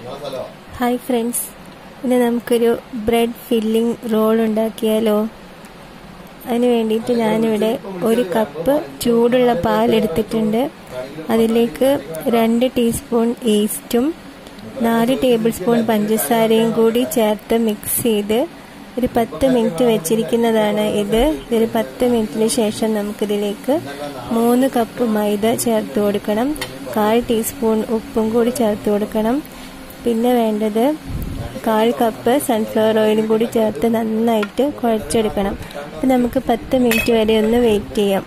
hi friends ഇന്ന് നമുക്കൊരു bread filling role ഉണ്ടാക്കിയാലോ അതിന് വേണ്ടിയിട്ട് ഞാനിവിടെ ഒരു കപ്പ് ചൂടുള്ള പാൽ എടുത്തിട്ടുണ്ട് അതിലേക്ക് രണ്ട് ടീസ്പൂൺ ഈസ്റ്റും നാല് ടേബിൾ സ്പൂൺ പഞ്ചസാരയും കൂടി ചേർത്ത് മിക്സ് ചെയ്ത് ഒരു പത്ത് മിനിറ്റ് വെച്ചിരിക്കുന്നതാണ് ഇത് ഒരു പത്ത് മിനിറ്റിന് ശേഷം നമുക്കിതിലേക്ക് മൂന്ന് കപ്പ് മൈദ ചേർത്ത് കൊടുക്കണം കാൽ ടീസ്പൂൺ ഉപ്പും കൂടി ചേർത്ത് കൊടുക്കണം പിന്നെ വേണ്ടത് കാൽ കപ്പ് സൺഫ്ലവർ ഓയിലും കൂടി ചേർത്ത് നന്നായിട്ട് കുഴച്ചെടുക്കണം അപ്പം നമുക്ക് പത്ത് മിനിറ്റ് വരെ ഒന്ന് വെയിറ്റ് ചെയ്യാം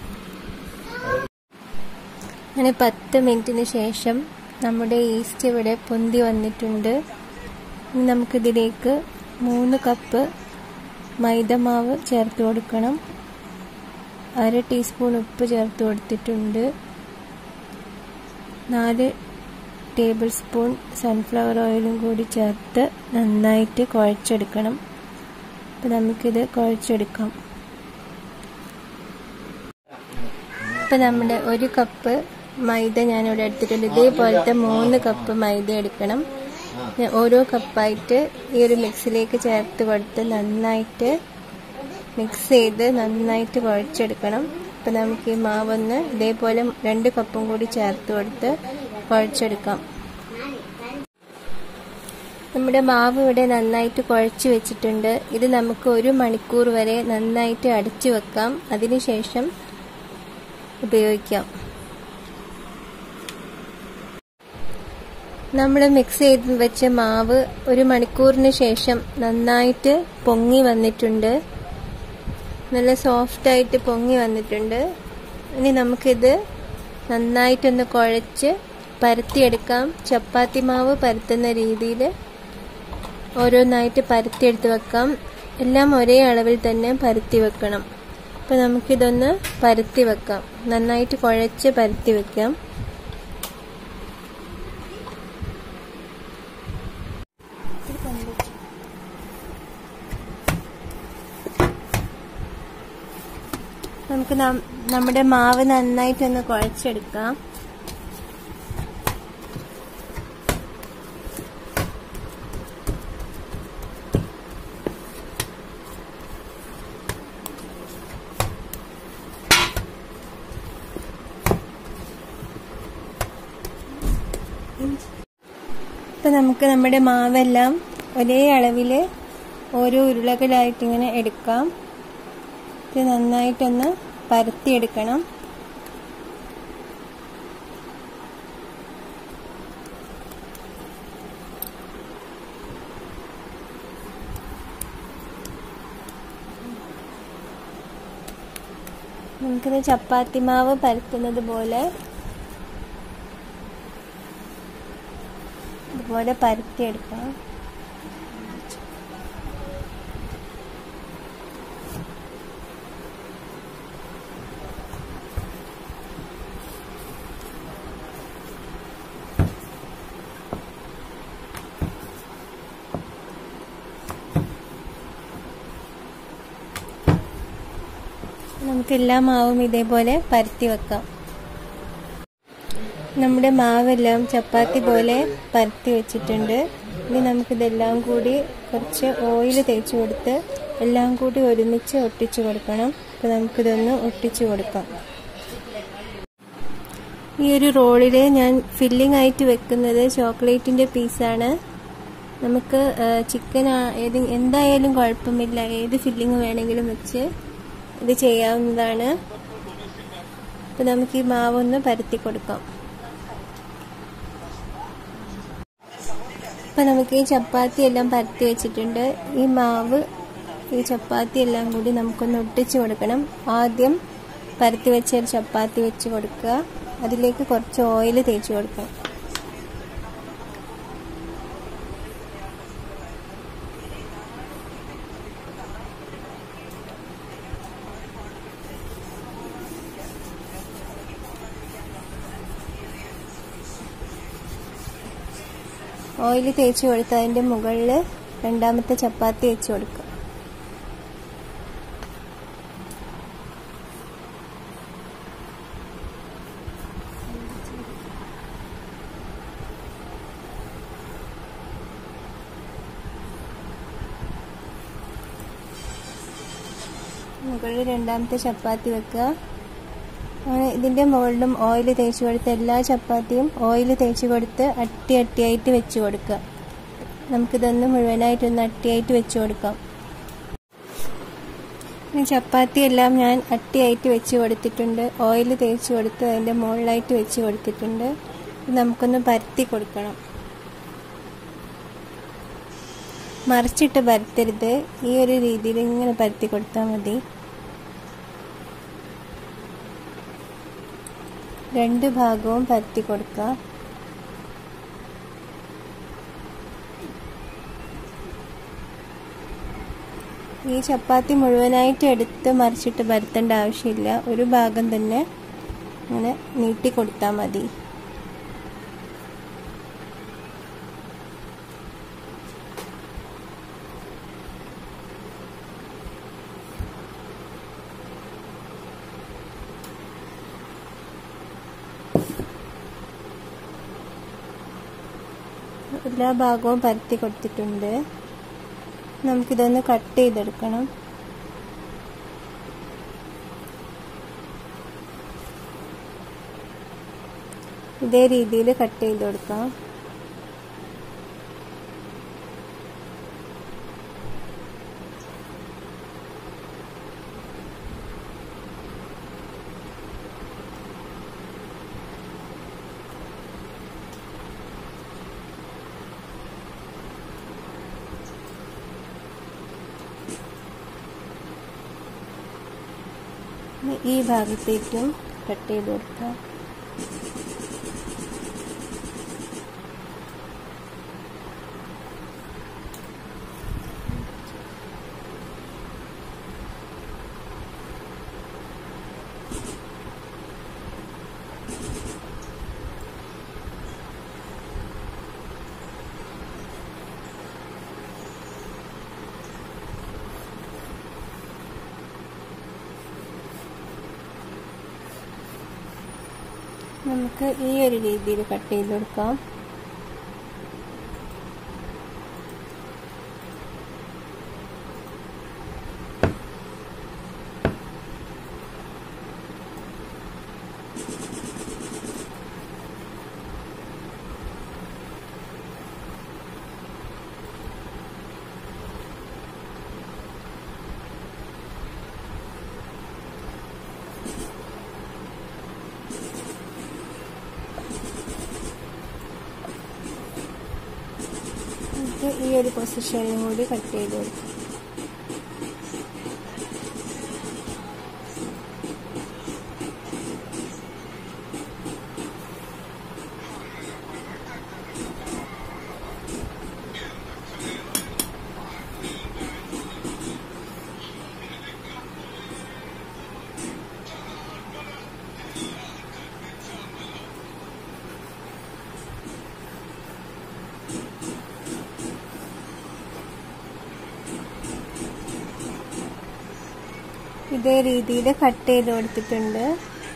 അങ്ങനെ പത്ത് മിനിറ്റിന് ശേഷം നമ്മുടെ ഈസ്റ്റ് ഇവിടെ പൊന്തി വന്നിട്ടുണ്ട് ഇനി നമുക്കിതിലേക്ക് മൂന്ന് കപ്പ് മൈദമാവ് ചേർത്ത് കൊടുക്കണം അര ടീസ്പൂൺ ഉപ്പ് ചേർത്ത് കൊടുത്തിട്ടുണ്ട് നാല് ടേബിൾ സ്പൂൺ സൺഫ്ലവർ ഓയിലും കൂടി ചേർത്ത് നന്നായിട്ട് കുഴച്ചെടുക്കണം അപ്പം നമുക്കിത് കുഴച്ചെടുക്കാം ഇപ്പം നമ്മുടെ ഒരു കപ്പ് മൈദ ഞാനിവിടെ എടുത്തിട്ടുണ്ട് ഇതേപോലത്തെ മൂന്ന് കപ്പ് മൈദ എടുക്കണം ഓരോ കപ്പായിട്ട് ഈ ഒരു മിക്സിലേക്ക് ചേർത്ത് കൊടുത്ത് നന്നായിട്ട് മിക്സ് ചെയ്ത് നന്നായിട്ട് കുഴച്ചെടുക്കണം അപ്പം നമുക്ക് ഈ മാവൊന്ന് ഇതേപോലെ രണ്ട് കപ്പും കൂടി ചേർത്ത് കൊടുത്ത് കുഴച്ചെടുക്കാം നമ്മുടെ മാവ് ഇവിടെ നന്നായിട്ട് കുഴച്ച് വെച്ചിട്ടുണ്ട് ഇത് നമുക്ക് ഒരു മണിക്കൂർ വരെ നന്നായിട്ട് അടച്ചു വെക്കാം അതിനുശേഷം ഉപയോഗിക്കാം നമ്മൾ മിക്സ് ചെയ്ത് വെച്ച മാവ് ഒരു മണിക്കൂറിന് ശേഷം നന്നായിട്ട് പൊങ്ങി വന്നിട്ടുണ്ട് നല്ല സോഫ്റ്റായിട്ട് പൊങ്ങി വന്നിട്ടുണ്ട് ഇനി നമുക്കിത് നന്നായിട്ടൊന്ന് കുഴച്ച് പരത്തിയെടുക്കാം ചപ്പാത്തി മാവ് പരത്തുന്ന രീതിയിൽ ഓരോന്നായിട്ട് പരത്തിയെടുത്ത് വെക്കാം എല്ലാം ഒരേ അളവിൽ തന്നെ പരത്തി വെക്കണം അപ്പോൾ നമുക്കിതൊന്ന് പരത്തി വെക്കാം നന്നായിട്ട് കുഴച്ച് പരത്തി വെക്കാം നമുക്ക് നമ്മുടെ മാവ് നന്നായിട്ടൊന്ന് കുഴച്ചെടുക്കാം ഇപ്പൊ നമുക്ക് നമ്മുടെ മാവെല്ലാം ഒരേ അളവിൽ ഓരോ ഉരുളകളായിട്ട് ഇങ്ങനെ എടുക്കാം ഇത് നന്നായിട്ടൊന്ന് പരത്തിയെടുക്കണം നമുക്കിത് ചപ്പാത്തി മാവ് പരത്തുന്നത് പോലെ ഇതുപോലെ പരത്തിയെടുക്കാം നമുക്ക് എല്ലാ മാവും ഇതേപോലെ പരത്തി വെക്കാം നമ്മുടെ മാവെല്ലാം ചപ്പാത്തി പോലെ പരത്തി വെച്ചിട്ടുണ്ട് ഇനി നമുക്കിതെല്ലാം കൂടി കുറച്ച് ഓയിൽ തേച്ച് കൊടുത്ത് എല്ലാം കൂടി ഒരുമിച്ച് ഒട്ടിച്ചു കൊടുക്കണം അപ്പോൾ നമുക്കിതൊന്ന് ഒട്ടിച്ചു കൊടുക്കാം ഈ ഒരു റോളിൽ ഞാൻ ഫില്ലിംഗ് ആയിട്ട് വെക്കുന്നത് ചോക്ലേറ്റിൻ്റെ പീസാണ് നമുക്ക് ചിക്കൻ ഏത് എന്തായാലും കുഴപ്പമില്ല ഏത് ഫില്ലിംഗ് വേണമെങ്കിലും വെച്ച് ഇത് ചെയ്യാവുന്നതാണ് അപ്പോൾ നമുക്ക് ഈ മാവൊന്ന് പരത്തി കൊടുക്കാം അപ്പം നമുക്ക് ഈ ചപ്പാത്തി എല്ലാം പരത്തി വെച്ചിട്ടുണ്ട് ഈ മാവ് ഈ ചപ്പാത്തി എല്ലാം കൂടി നമുക്കൊന്ന് ഒട്ടിച്ചു കൊടുക്കണം ആദ്യം പരത്തി വെച്ച ഒരു ചപ്പാത്തി വെച്ച് കൊടുക്കുക അതിലേക്ക് കുറച്ച് ഓയിൽ തേച്ച് കൊടുക്കാം ഓയിൽ തേച്ച് കൊടുത്ത് അതിൻ്റെ മുകളിൽ രണ്ടാമത്തെ ചപ്പാത്തി വെച്ച് കൊടുക്കുക മുകളിൽ രണ്ടാമത്തെ ചപ്പാത്തി വെക്കുക അങ്ങനെ ഇതിൻ്റെ മുകളിലും ഓയിൽ തേച്ച് കൊടുത്ത് എല്ലാ ചപ്പാത്തിയും ഓയിൽ തേച്ച് കൊടുത്ത് അട്ടി അട്ടിയായിട്ട് വെച്ച് കൊടുക്കുക നമുക്കിതൊന്ന് മുഴുവനായിട്ടൊന്ന് അട്ടിയായിട്ട് വെച്ച് കൊടുക്കാം ചപ്പാത്തി എല്ലാം ഞാൻ അട്ടിയായിട്ട് വെച്ച് കൊടുത്തിട്ടുണ്ട് ഓയിൽ തേച്ച് കൊടുത്ത് അതിൻ്റെ മുകളിലായിട്ട് വെച്ച് കൊടുത്തിട്ടുണ്ട് നമുക്കൊന്ന് പരത്തി കൊടുക്കണം മറിച്ചിട്ട് പരത്തരുത് ഈ ഒരു രീതിയിൽ ഇങ്ങനെ പരത്തി കൊടുത്താൽ മതി രണ്ട് ഭാഗവും പരത്തി കൊടുക്കുക ഈ ചപ്പാത്തി മുഴുവനായിട്ട് എടുത്ത് മറിച്ചിട്ട് പരത്തേണ്ട ആവശ്യമില്ല ഒരു ഭാഗം തന്നെ അങ്ങനെ നീട്ടി കൊടുത്താൽ മതി എല്ലാ ഭാഗവും പരത്തി കൊടുത്തിട്ടുണ്ട് നമുക്കിതൊന്ന് കട്ട് ചെയ്തെടുക്കണം ഇതേ രീതിയിൽ കട്ട് ചെയ്ത് കൊടുക്കാം ഈ ഭാഗത്തേക്കും കട്ട് ചെയ്ത് കൊടുക്കാം നമുക്ക് ഈ ഒരു രീതിയിൽ കട്ട് ചെയ്ത് കൊടുക്കാം നമുക്ക് ഈ ഒരു പൊസിഷനിലും കൂടി കട്ട് ചെയ്ത് കൊടുക്കാം ഇതേ രീതിയിൽ കട്ട് ചെയ്ത് കൊടുത്തിട്ടുണ്ട്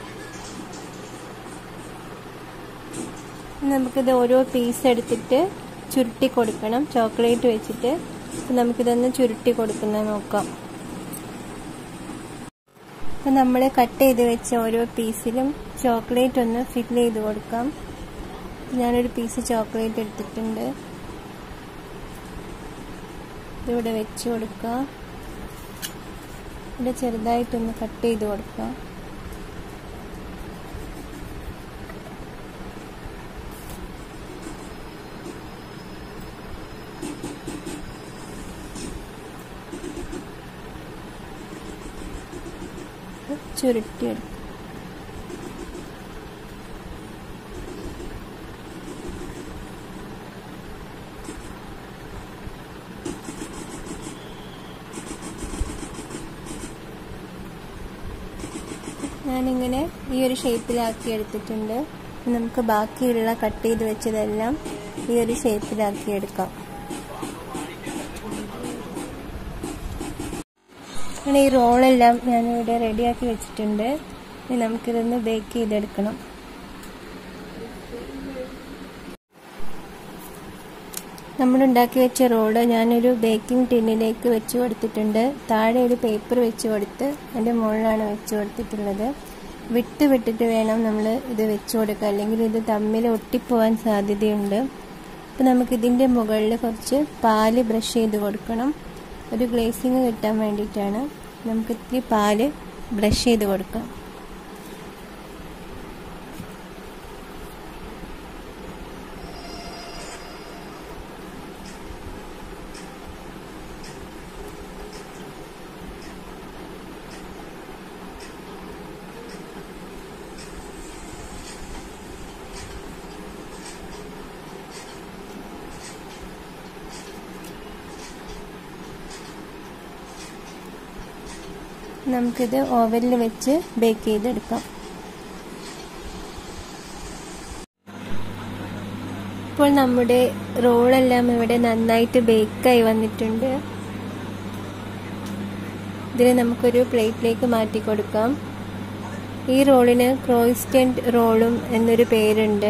നമുക്കിത് ഓരോ പീസ് എടുത്തിട്ട് ചുരുട്ടി കൊടുക്കണം ചോക്ലേറ്റ് വെച്ചിട്ട് നമുക്കിതൊന്ന് ചുരുട്ടി കൊടുക്കുന്നത് നോക്കാം അപ്പം നമ്മൾ കട്ട് ചെയ്ത് വെച്ച ഓരോ പീസിലും ചോക്ലേറ്റ് ഒന്ന് ഫില്ല് ചെയ്ത് കൊടുക്കാം ഞാനൊരു പീസ് ചോക്ലേറ്റ് എടുത്തിട്ടുണ്ട് ഇതിവിടെ വെച്ച് കൊടുക്കാം ഇവിടെ ചെറുതായിട്ടൊന്ന് കട്ട് ചെയ്ത് കൊടുക്കാം ചുരുട്ടിയെടുക്കാം ഞാനിങ്ങനെ ഈ ഒരു ഷേപ്പിലാക്കി എടുത്തിട്ടുണ്ട് നമുക്ക് ബാക്കിയുള്ള കട്ട് ചെയ്ത് വെച്ചതെല്ലാം ഈ ഒരു ഷേപ്പിലാക്കി എടുക്കാം അങ്ങനെ ഈ റോളെല്ലാം ഞാനിവിടെ റെഡിയാക്കി വെച്ചിട്ടുണ്ട് ഇനി നമുക്കിതൊന്ന് ബേക്ക് ചെയ്തെടുക്കണം നമ്മൾ ഉണ്ടാക്കി വെച്ച റോള് ഞാനൊരു ബേക്കിംഗ് ടിന്നിലേക്ക് വെച്ച് കൊടുത്തിട്ടുണ്ട് താഴെ ഒരു പേപ്പർ വെച്ച് കൊടുത്ത് അതിൻ്റെ മുകളിലാണ് വെച്ച് കൊടുത്തിട്ടുള്ളത് വിട്ട് വിട്ടിട്ട് വേണം നമ്മൾ ഇത് വെച്ച് കൊടുക്കുക അല്ലെങ്കിൽ ഇത് തമ്മിൽ ഒട്ടിപ്പോവാൻ സാധ്യതയുണ്ട് അപ്പോൾ നമുക്കിതിൻ്റെ മുകളിൽ കുറച്ച് പാല് ബ്രഷ് ചെയ്ത് കൊടുക്കണം ഒരു ഗ്ലേസിങ് കിട്ടാൻ വേണ്ടിയിട്ടാണ് നമുക്ക് ഇത്തിരി പാല് ബ്രഷ് ചെയ്ത് കൊടുക്കാം നമുക്കിത് ഓവനിൽ വെച്ച് ബേക്ക് ചെയ്തെടുക്കാം ഇപ്പോൾ നമ്മുടെ റോളെല്ലാം ഇവിടെ നന്നായിട്ട് ബേക്കായി വന്നിട്ടുണ്ട് ഇതിനെ നമുക്കൊരു പ്ലേറ്റിലേക്ക് മാറ്റി കൊടുക്കാം ഈ റോളിന് ക്രോയിസ്റ്റൻറ്റ് റോളും എന്നൊരു പേരുണ്ട്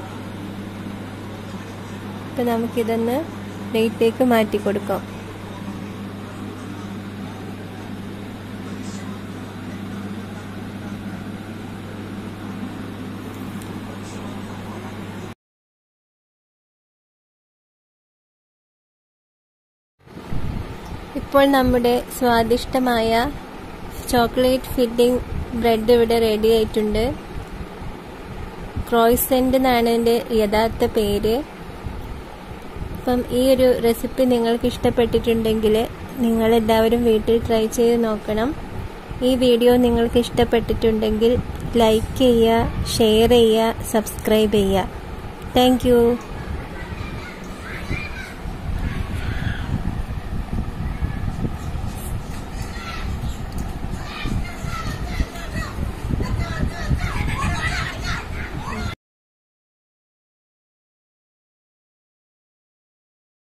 ഇപ്പം നമുക്കിതൊന്ന് പ്ലേറ്റിലേക്ക് മാറ്റി കൊടുക്കാം ഇപ്പോൾ നമ്മുടെ സ്വാദിഷ്ടമായ ചോക്ലേറ്റ് ഫില്ലിംഗ് ബ്രെഡ് ഇവിടെ റെഡി ആയിട്ടുണ്ട് ക്രോയ്സെൻ്റ് എന്നാണ് എൻ്റെ യഥാർത്ഥ പേര് അപ്പം ഈ ഒരു റെസിപ്പി നിങ്ങൾക്ക് ഇഷ്ടപ്പെട്ടിട്ടുണ്ടെങ്കിൽ നിങ്ങളെല്ലാവരും വീട്ടിൽ ട്രൈ ചെയ്ത് നോക്കണം ഈ വീഡിയോ നിങ്ങൾക്ക് ഇഷ്ടപ്പെട്ടിട്ടുണ്ടെങ്കിൽ ലൈക്ക് ചെയ്യുക ഷെയർ ചെയ്യുക സബ്സ്ക്രൈബ് ചെയ്യുക താങ്ക്